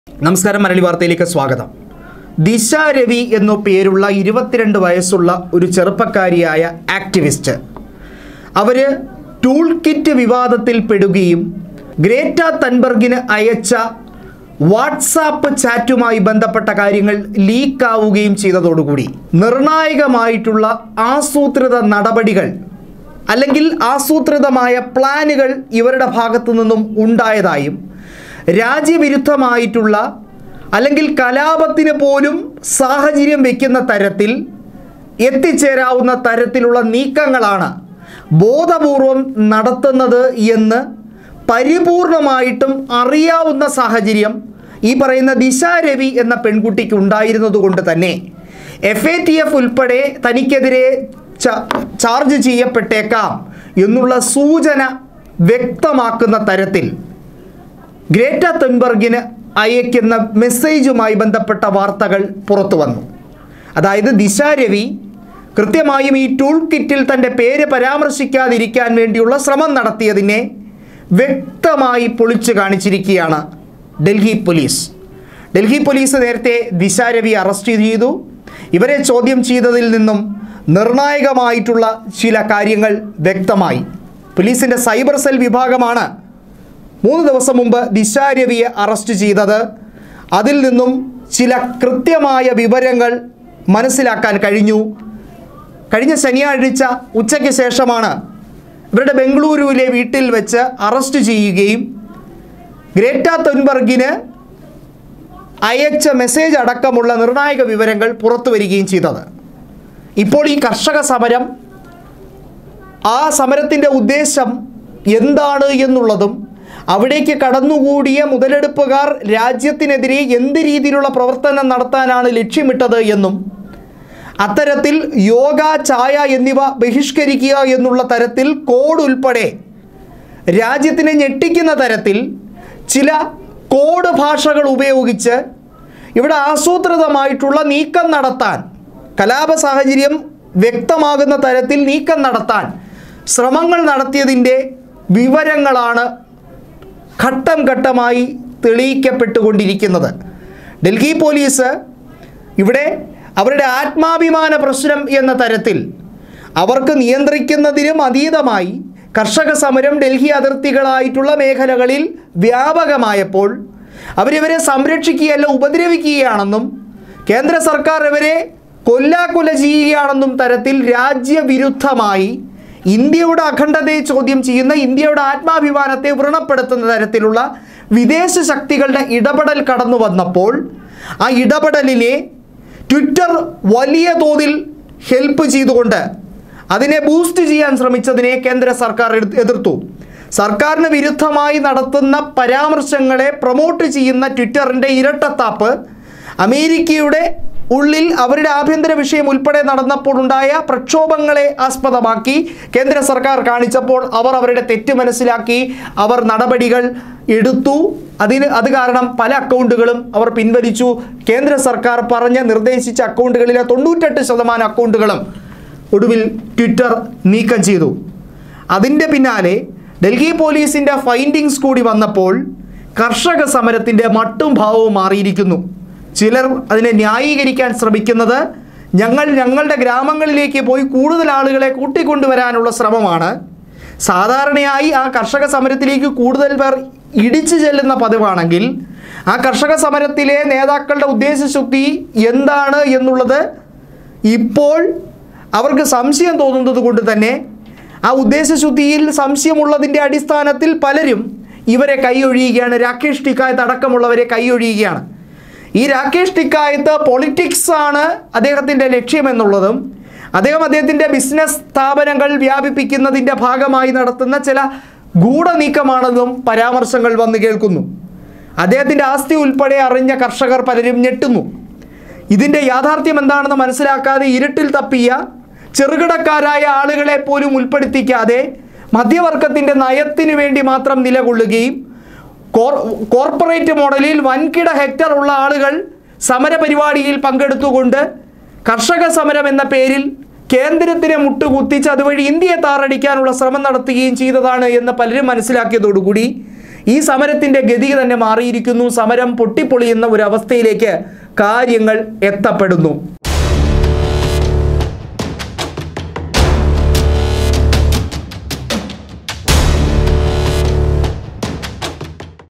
നമസ്കാരം മലയാളി വാർത്തയിലേക്ക് സ്വാഗതം ദിശ രവി എന്നു പേരുള്ള ഇരുപത്തിരണ്ട് വയസ്സുള്ള ഒരു ചെറുപ്പക്കാരിയായ ആക്ടിവിസ്റ്റ് അവര് ടൂൾ കിറ്റ് വിവാദത്തിൽ പെടുകയും ഗ്രേറ്റ തൻബർഗിന് അയച്ച വാട്സാപ്പ് ചാറ്റുമായി ബന്ധപ്പെട്ട കാര്യങ്ങൾ ലീക്കാവുകയും ചെയ്തതോടുകൂടി നിർണായകമായിട്ടുള്ള ആസൂത്രിത നടപടികൾ അല്ലെങ്കിൽ ആസൂത്രിതമായ പ്ലാനുകൾ ഇവരുടെ ഭാഗത്തു നിന്നും ഉണ്ടായതായും രാജ്യവിരുദ്ധമായിട്ടുള്ള അല്ലെങ്കിൽ കലാപത്തിന് പോലും സാഹചര്യം വയ്ക്കുന്ന തരത്തിൽ എത്തിച്ചേരാവുന്ന തരത്തിലുള്ള നീക്കങ്ങളാണ് ബോധപൂർവം നടത്തുന്നത് എന്ന് പരിപൂർണമായിട്ടും അറിയാവുന്ന സാഹചര്യം ഈ പറയുന്ന ദിശ രവി എന്ന പെൺകുട്ടിക്ക് ഉണ്ടായിരുന്നത് കൊണ്ട് തന്നെ എഫ് എ ടി എഫ് ഉൾപ്പെടെ തനിക്കെതിരെ ച- ചാർജ് ചെയ്യപ്പെട്ടേക്കാം എന്നുള്ള സൂചന വ്യക്തമാക്കുന്ന തരത്തിൽ ഗ്രേറ്റ തെൻബർഗിന് അയക്കുന്ന മെസ്സേജുമായി ബന്ധപ്പെട്ട വാർത്തകൾ പുറത്തു വന്നു അതായത് ദിശ രവി കൃത്യമായും ഈ ടൂൾ കിറ്റിൽ തൻ്റെ പേര് പരാമർശിക്കാതിരിക്കാൻ വേണ്ടിയുള്ള ശ്രമം നടത്തിയതിനെ വ്യക്തമായി പൊളിച്ചു കാണിച്ചിരിക്കുകയാണ് ഡൽഹി പോലീസ് ഡൽഹി പോലീസ് നേരത്തെ ദിശ രവി അറസ്റ്റ് ചെയ്തു ഇവരെ ചോദ്യം ചെയ്തതിൽ നിന്നും നിർണായകമായിട്ടുള്ള ചില കാര്യങ്ങൾ വ്യക്തമായി പോലീസിൻ്റെ സൈബർ സെൽ വിഭാഗമാണ് മൂന്ന് ദിവസം മുമ്പ് ദിശ രവിയെ അറസ്റ്റ് ചെയ്തത് അതിൽ നിന്നും ചില കൃത്യമായ വിവരങ്ങൾ മനസ്സിലാക്കാൻ കഴിഞ്ഞു കഴിഞ്ഞ ശനിയാഴ്ച ഉച്ചയ്ക്ക് ശേഷമാണ് ഇവരുടെ ബംഗളൂരുവിലെ വീട്ടിൽ വെച്ച് അറസ്റ്റ് ചെയ്യുകയും ഗ്രേറ്റ തൊൻബർഗിന് അയച്ച മെസ്സേജ് അടക്കമുള്ള നിർണായക വിവരങ്ങൾ പുറത്തു വരികയും ചെയ്തത് ഇപ്പോൾ ഈ കർഷക സമരം ആ സമരത്തിൻ്റെ ഉദ്ദേശം എന്താണ് എന്നുള്ളതും അവിടേക്ക് കടന്നുകൂടിയ മുതലെടുപ്പുകാർ രാജ്യത്തിനെതിരെ എന്ത് രീതിയിലുള്ള പ്രവർത്തനം നടത്താനാണ് ലക്ഷ്യമിട്ടത് എന്നും അത്തരത്തിൽ യോഗ ചായ എന്നിവ ബഹിഷ്കരിക്കുക എന്നുള്ള തരത്തിൽ കോഡ് ഉൾപ്പെടെ രാജ്യത്തിനെ ഞെട്ടിക്കുന്ന തരത്തിൽ ചില കോഡ് ഭാഷകൾ ഉപയോഗിച്ച് ഇവിടെ ആസൂത്രിതമായിട്ടുള്ള നീക്കം നടത്താൻ കലാപ സാഹചര്യം വ്യക്തമാകുന്ന തരത്തിൽ നീക്കം നടത്താൻ ശ്രമങ്ങൾ നടത്തിയതിൻ്റെ വിവരങ്ങളാണ് ഘട്ടം ഘട്ടമായി തെളിയിക്കപ്പെട്ടുകൊണ്ടിരിക്കുന്നത് ഡൽഹി പോലീസ് ഇവിടെ അവരുടെ ആത്മാഭിമാന പ്രശ്നം എന്ന തരത്തിൽ അവർക്ക് നിയന്ത്രിക്കുന്നതിനും അതീതമായി കർഷക സമരം ഡൽഹി അതിർത്തികളായിട്ടുള്ള മേഖലകളിൽ വ്യാപകമായപ്പോൾ അവരിവരെ സംരക്ഷിക്കുകയല്ല ഉപദ്രവിക്കുകയാണെന്നും കേന്ദ്ര സർക്കാർ ഇവരെ കൊല്ലാക്കൊല ചെയ്യുകയാണെന്നും തരത്തിൽ രാജ്യവിരുദ്ധമായി ഇന്ത്യയുടെ അഖണ്ഡതയെ ചോദ്യം ചെയ്യുന്ന ഇന്ത്യയുടെ ആത്മാഭിമാനത്തെ വ്രണപ്പെടുത്തുന്ന തരത്തിലുള്ള വിദേശ ശക്തികളുടെ ഇടപെടൽ കടന്നു വന്നപ്പോൾ ആ ഇടപെടലിനെ ട്വിറ്റർ വലിയ തോതിൽ ഹെൽപ്പ് ചെയ്തുകൊണ്ട് അതിനെ ബൂസ്റ്റ് ചെയ്യാൻ ശ്രമിച്ചതിനെ കേന്ദ്ര സർക്കാർ എതിർ- എതിർത്തു സർക്കാരിന് വിരുദ്ധമായി നടത്തുന്ന പരാമർശങ്ങളെ പ്രൊമോട്ട് ചെയ്യുന്ന ട്വിറ്ററിൻ്റെ ഇരട്ടത്താപ്പ് അമേരിക്കയുടെ ഉള്ളിൽ അവരുടെ ആഭ്യന്തര വിഷയം ഉൾപ്പെടെ നടന്നപ്പോൾ ഉണ്ടായ പ്രക്ഷോഭങ്ങളെ ആസ്പദമാക്കി കേന്ദ്ര സർക്കാർ കാണിച്ചപ്പോൾ അവർ അവരുടെ തെറ്റ് മനസ്സിലാക്കി അവർ നടപടികൾ എടുത്തു അതിന് അത് കാരണം പല അക്കൗണ്ടുകളും അവർ പിൻവലിച്ചു കേന്ദ്ര സർക്കാർ പറഞ്ഞ നിർദ്ദേശിച്ച അക്കൗണ്ടുകളിലെ തൊണ്ണൂറ്റെട്ട് ശതമാനം അക്കൗണ്ടുകളും ഒടുവിൽ ട്വിറ്റർ നീക്കം ചെയ്തു അതിൻ്റെ പിന്നാലെ ഡൽഹി പോലീസിൻ്റെ ഫൈൻഡിങ്സ് കൂടി വന്നപ്പോൾ കർഷക സമരത്തിൻ്റെ മട്ടും ഭാവവും മാറിയിരിക്കുന്നു ചിലർ അതിനെ ന്യായീകരിക്കാൻ ശ്രമിക്കുന്നത് ഞങ്ങൾ ഞങ്ങളുടെ ഗ്രാമങ്ങളിലേക്ക് പോയി കൂടുതൽ ആളുകളെ കൂട്ടിക്കൊണ്ടുവരാനുള്ള ശ്രമമാണ് സാധാരണയായി ആ കർഷക സമരത്തിലേക്ക് കൂടുതൽ പേർ ഇടിച്ചു ചെല്ലുന്ന പതിവാണെങ്കിൽ ആ കർഷക സമരത്തിലെ നേതാക്കളുടെ ഉദ്ദേശശുദ്ധി എന്താണ് എന്നുള്ളത് ഇപ്പോൾ അവർക്ക് സംശയം തോന്നുന്നത് കൊണ്ട് തന്നെ ആ ഉദ്ദേശശുദ്ധിയിൽ സംശയമുള്ളതിൻ്റെ അടിസ്ഥാനത്തിൽ പലരും ഇവരെ കൈയൊഴിയുകയാണ് രാകേഷ് ടിക്കായത്ത് അടക്കമുള്ളവരെ കൈയൊഴിയുകയാണ് ഈ രാകേഷ് ടിക്കായത്ത് പൊളിറ്റിക്സ് ആണ് അദ്ദേഹത്തിൻ്റെ ലക്ഷ്യമെന്നുള്ളതും അദ്ദേഹം അദ്ദേഹത്തിൻ്റെ ബിസിനസ് സ്ഥാപനങ്ങൾ വ്യാപിപ്പിക്കുന്നതിൻ്റെ ഭാഗമായി നടത്തുന്ന ചില ഗൂഢനീക്കമാണെന്നും പരാമർശങ്ങൾ വന്നു കേൾക്കുന്നു അദ്ദേഹത്തിൻ്റെ ആസ്തി ഉൾപ്പെടെ അറിഞ്ഞ കർഷകർ പലരും ഞെട്ടുന്നു ഇതിൻ്റെ യാഥാർത്ഥ്യം എന്താണെന്ന് മനസ്സിലാക്കാതെ ഇരുട്ടിൽ തപ്പിയ ചെറുകിടക്കാരായ ആളുകളെ പോലും ഉൾപ്പെടുത്തിക്കാതെ മധ്യവർഗത്തിൻ്റെ നയത്തിന് വേണ്ടി മാത്രം നിലകൊള്ളുകയും കോർ കോർപ്പറേറ്റ് മോഡലിൽ വൻകിട ഹെക്ടർ ഉള്ള ആളുകൾ സമരപരിപാടിയിൽ പങ്കെടുത്തുകൊണ്ട് കർഷക സമരം എന്ന പേരിൽ കേന്ദ്രത്തിനെ മുട്ടുകുത്തിച്ച് അതുവഴി ഇന്ത്യയെ താറടിക്കാനുള്ള ശ്രമം നടത്തുകയും ചെയ്തതാണ് എന്ന് പലരും മനസ്സിലാക്കിയതോടുകൂടി ഈ സമരത്തിൻ്റെ ഗതി തന്നെ മാറിയിരിക്കുന്നു സമരം പൊട്ടിപ്പൊളിയുന്ന ഒരു അവസ്ഥയിലേക്ക് കാര്യങ്ങൾ എത്തപ്പെടുന്നു